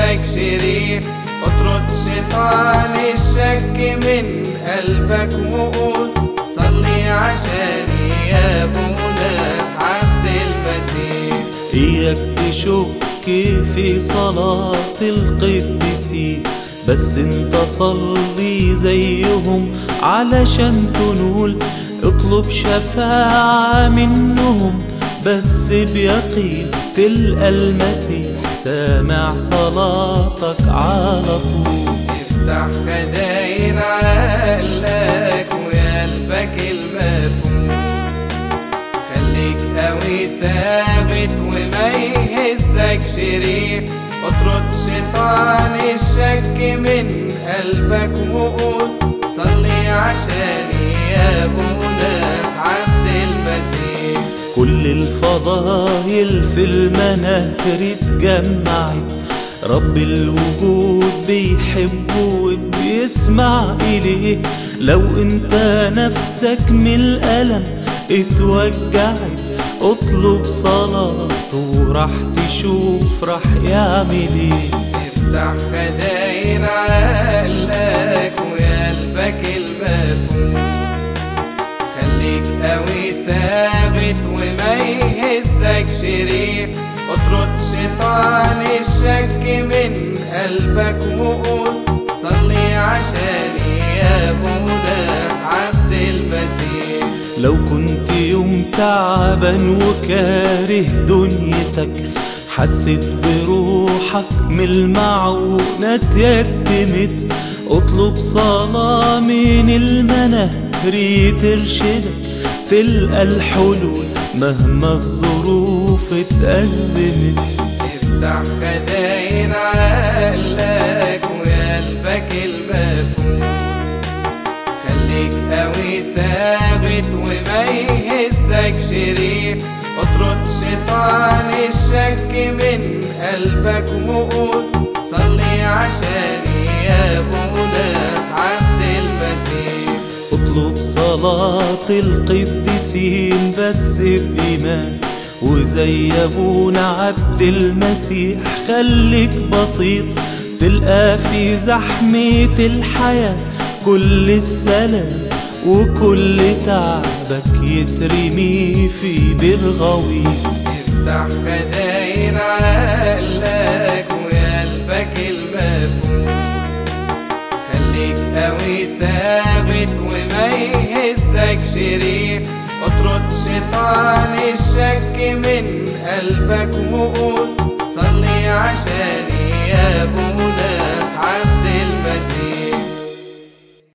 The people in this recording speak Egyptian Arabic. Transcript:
يهزك شريك اطرد شيطان الشك من قلبك وقول صلي عشاني يا ابونا عبد المسيح إياك تشك في صلاة القديسين بس انت صلي زيهم علشان تنول اطلب شفاعة منهم بس بيقين تلقى المسيح سامع صلاتك على طول افتح خزاين عقلك وقلبك المفهوم خليك قوي ثابت وما يهزك شريك اطرد شيطان الشك من قلبك وقول صلي عشاني يا ابونا عبد المسيح كل الفضايل في المناهر اتجمعت رب الوجود بيحبه وبيسمع إليه لو انت نفسك من الألم اتوجعت اطلب صلاته راح تشوف راح يعمل ايه افتح خزاين عقلك وقلبك المفهوم خليك قوي ثابت وما يهزك شريك اطرد شيطان الشك من قلبك وقول صلي عشاني يا ابونا عبد المسيح لو كنت يوم تعبان وكاره دنيتك حسيت بروحك من المعونة اتيتمت اطلب صلاة من المناهر ترشدك تلقى الحلول مهما الظروف اتأزمت افتح خزاين عقلك وقلبك المفهوم خليك قوي ثابت وما يهزك شريك اطرد شيطان الشك من قلبك وقول صلي عشاني يا ابونا عبد المسيح اطلب صلاة القديسين بس بإيمان وزي أبونا عبد المسيح خليك بسيط تلقى في زحمة الحياة كل السلام وكل تعبك يترمي في بير غويط افتح خزاين عقلك وقلبك المفهوم خليك قوي ثابت وما يهزك شريك اطرد شيطان الشك من قلبك وقول صلي عشاني يا ابونا